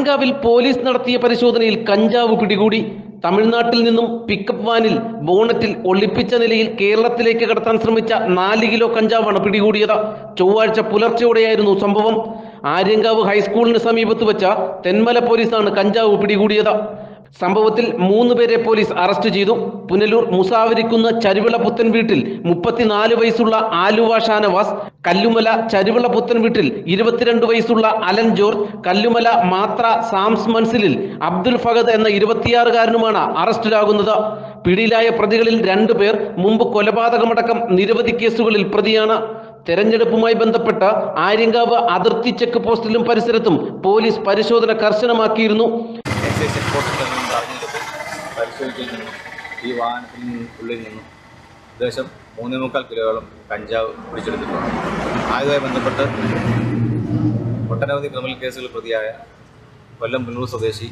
ആര്യങ്കാവിൽ police നടത്തിയ പരിശോധനയിൽ കഞ്ചാവ് പിടികൂടി തമിഴ്നാട്ടിൽ നിന്നും പിക്കപ്പ് വാനിൽ ബോണറ്റിൽ ഒളിപ്പിച്ച നിലയിൽ കേരളത്തിലേക്ക് കടത്താൻ ശ്രമിച്ച നാല് കിലോ കഞ്ചാവാണ് പിടികൂടിയത് ചൊവ്വാഴ്ച പുലർച്ചെയോടെയായിരുന്നു സംഭവം ആര്യങ്കാവ് ഹൈസ്കൂളിന് സമീപത്ത് വെച്ച തെന്മല പോലീസാണ് കഞ്ചാവ് പിടികൂടിയത് സംഭവത്തിൽ മൂന്ന് പേരെ പോലീസ് അറസ്റ്റ് ചെയ്തു പുനലൂർ മുസാവരിക്കുന്ന് ചരുവിള പുത്തൻ വീട്ടിൽ മുപ്പത്തിനാല് വയസ്സുള്ള ആലുവ ഷാനവാസ് കല്ലുമല ചരുവിള പുത്തൻ വീട്ടിൽ ഇരുപത്തിരണ്ട് വയസ്സുള്ള അലൻ ജോർജ് കല്ലുമല മാത്ര സാംസ് മൻസിലിൽ അബ്ദുൽ ഫഹദ് എന്ന ഇരുപത്തിയാറുകാരനുമാണ് അറസ്റ്റിലാകുന്നത് പിടിയിലായ പ്രതികളിൽ രണ്ടു പേർ മുമ്പ് കൊലപാതകമടക്കം നിരവധി കേസുകളിൽ പ്രതിയാണ് തെരഞ്ഞെടുപ്പുമായി ബന്ധപ്പെട്ട ആര്യങ്കാവ് അതിർത്തി ചെക്ക് പോസ്റ്റിലും പരിസരത്തും പോലീസ് പരിശോധന കർശനമാക്കിയിരുന്നു എക്സൈസ് ചെക്ക് പോസ്റ്റിൽ നിന്നും തടഞ്ഞെടുത്ത് പരിശോധിച്ചതിൽ നിന്നും ഈ വാഹനത്തിൽ നിന്നും ഉള്ളിൽ നിന്നും ഏകദേശം മൂന്നേ മുക്കാൽ കിലോയോളം കഞ്ചാവ് പിടിച്ചെടുത്തിട്ടുണ്ട് ആയതുമായി ബന്ധപ്പെട്ട് ഒട്ടനവധി ക്രിമിനൽ കേസുകൾ പ്രതിയായ കൊല്ലം പുനൂർ സ്വദേശി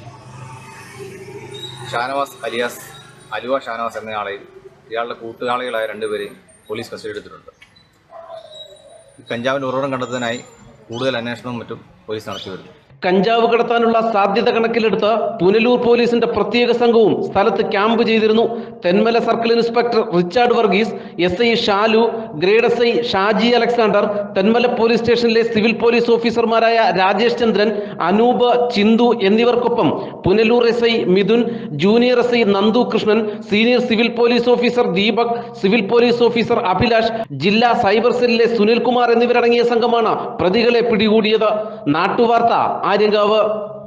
ഷാനവാസ് അലിയാസ് അലുവ ഷാനവാസ് എന്നയാളെയും ഇയാളുടെ കൂട്ടുകാളികളായ രണ്ടുപേരെയും പോലീസ് കസ്റ്റഡി എടുത്തിട്ടുണ്ട് ഈ കഞ്ചാവിൻ്റെ ഉറവിടം കണ്ടെത്തുന്നതിനായി കൂടുതൽ അന്വേഷണവും മറ്റും പോലീസ് നടത്തി വരുന്നു കഞ്ചാവ് കടത്താനുള്ള സാധ്യത കണക്കിലെടുത്ത് പുനലൂർ പോലീസിന്റെ പ്രത്യേക സംഘവും സ്ഥലത്ത് ക്യാമ്പ് ചെയ്തിരുന്നു Thenmala circle inspector Richard Varghese S I Shalu grade S I Shaji Alexander Thenmala police സ്റ്റേഷനിലെ സിവിൽ പോലീസ് ഓഫീസർമാരായ രാജേഷ് ചന്ദ്രൻ അനൂപ് ചിന്തു എന്നിവർക്കൊപ്പം Punalur S I Mithun junior S I Nandu Krishnan senior civil police officer Deepak civil police officer Abhilash ജില്ലാ സൈബർ സെല്ലിലെ സുനിൽകുമാർ എന്നിവരടങ്ങിയ സംഘമാണ് പ്രതികളെ പിടികൂടിയത് നാട്ടുവാർത്ത ആര്യങ്കാവ്